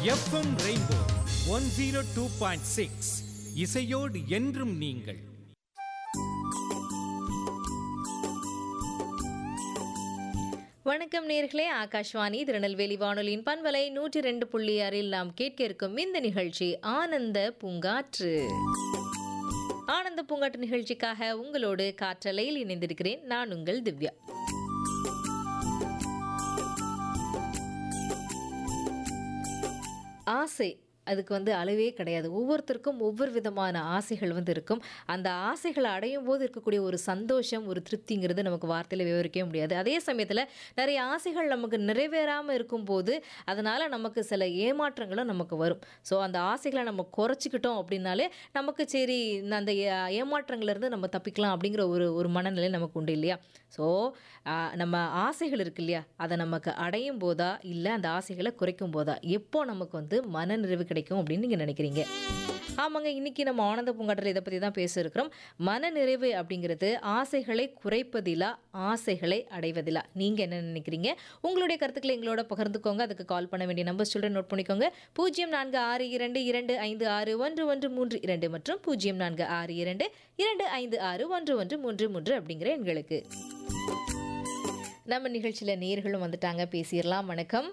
FM rainbow one zero two point six இசையோடு என்றும் நீங்கள் வணக்கம் நேர்களே ஆகாஷ்வாணி திருநெல்வேலி வானொலியின் பண்பலை நூற்றி ரெண்டு புள்ளி ஆறில் நாம் கேட்க இருக்கும் இந்த நிகழ்ச்சி ஆனந்த பூங்காற்று ஆனந்த பூங்காற்று நிகழ்ச்சிக்காக உங்களோடு காற்றலையில் இணைந்திருக்கிறேன் நான் உங்கள் திவ்யா ஆசை அதுக்கு வந்து அளவே கிடையாது ஒவ்வொருத்தருக்கும் ஒவ்வொரு விதமான ஆசைகள் வந்து இருக்கும் அந்த ஆசைகளை அடையும் போது இருக்கக்கூடிய ஒரு சந்தோஷம் ஒரு திருப்திங்கிறது நமக்கு வார்த்தையில் விவரிக்கவே முடியாது அதே சமயத்தில் நிறைய ஆசைகள் நமக்கு நிறைவேறாமல் இருக்கும்போது அதனால் நமக்கு சில ஏமாற்றங்களும் நமக்கு வரும் ஸோ அந்த ஆசைகளை நம்ம குறைச்சிக்கிட்டோம் அப்படின்னாலே நமக்கு சரி இந்த அந்த ஏ- ஏமாற்றங்கள்லேருந்து நம்ம தப்பிக்கலாம் அப்படிங்கிற ஒரு ஒரு மனநிலை நமக்கு உண்டு இல்லையா ஸோ நம்ம ஆசைகள் இருக்கு இல்லையா அதை நமக்கு அடையும் போதா இல்லை அந்த ஆசைகளை குறைக்கும் போதா எப்போ நமக்கு வந்து மனநிறைவு கிடைக்கும் அப்படின்னு நீங்கள் நினைக்கிறீங்க ஆமாங்க இன்னைக்கு நம்ம ஆனந்த பூங்காற்றில் இதை பற்றி தான் பேச இருக்கிறோம் மனநிறைவு அப்படிங்கிறது ஆசைகளை குறைப்பதிலா ஆசைகளை அடைவதிலா நீங்கள் என்ன நினைக்கிறீங்க உங்களுடைய கருத்துக்களை எங்களோட பகிர்ந்துக்கோங்க அதுக்கு கால் பண்ண வேண்டிய நம்பர் சொல்கிறேன் நோட் பண்ணிக்கோங்க பூஜ்ஜியம் நான்கு ஆறு இரண்டு இரண்டு ஐந்து ஆறு ஒன்று ஒன்று மூன்று இரண்டு மற்றும் பூஜ்ஜியம் நான்கு ஆறு இரண்டு இரண்டு ஐந்து ஆறு ஒன்று ஒன்று மூன்று மூன்று அப்படிங்கிற எண்களுக்கு நம்ம நிகழ்ச்சியில் நேர்களும் வந்துட்டாங்க பேசிடலாம் வணக்கம்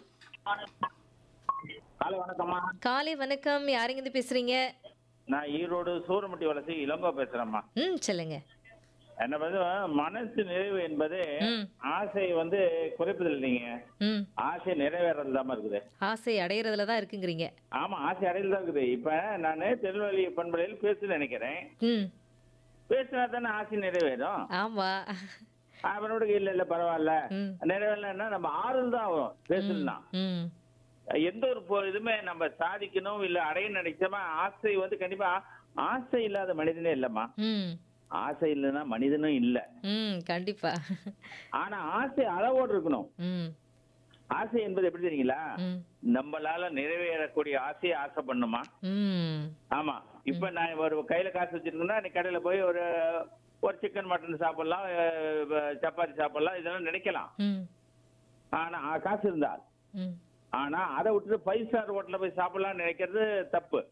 காலை வணக்கம்மா காலை வணக்கம் யாருங்க இருந்து பேசுறீங்க நான் ஈரோடு சூரமட்டி வலசை இளங்கோ பேசுறேம்மா ம் சொல்லுங்க என்ன வந்து மனசு நிறைவு என்பது ம் ஆசை வந்து குறைப்பதில்லை இல்லைங்க ம் ஆசை நிறைவேறதாம இருக்குது ஆசை அடையிறதுல தான் இருக்குங்கிறீங்க ஆமா ஆசை அடையில் தான் இருக்குது இப்ப நான் திருநெல்வேலி பண்பலையில் பேச நினைக்கிறேன் ம் பேசினா தானே ஆசை நிறைவேறும் ஆமா அவனோட இல்ல இல்ல பரவாயில்ல ம் நிறைவேறலன்னா நம்ம ஆறுதல் தான் வரும் பேசணும்னா ம் எந்த ஒரு பொ- இதுமே நம்ம சாதிக்கணும் இல்ல அடைய நினைச்சோமா ஆசை வந்து கண்டிப்பா ஆ- ஆசை இல்லாத மனிதனே இல்லம்மா ம் ஆசை இல்லைன்னா மனிதனும் இல்ல ம் கண்டிப்பா ஆனா ஆசை அளவோடு இருக்கணும் ம் ஆசை என்பது எப்படி தெரியுங்களா ம் நம்மளால நிறைவேறக்கூடிய ஆசையை ஆசை பண்ணுமா ம் ஆமா இப்ப நான் ஒரு கையில காசு வச்சிருக்கேன்னா நீ கடையில போய் ஒரு ஒரு சிக்கன் மட்டன் சாப்பிடலாம் அஹ், சப்பாத்தி சாப்பிடலாம் இதெல்லாம் நினைக்கலாம் ம் ஆனா ஆ, காசு இருந்தால் ம் ஆனா அதை விட்டுட்டு ஃபைவ் ஸ்டார் ஹோட்டல்ல போய் சாப்பிடலாம்னு நினைக்கிறது தப்பு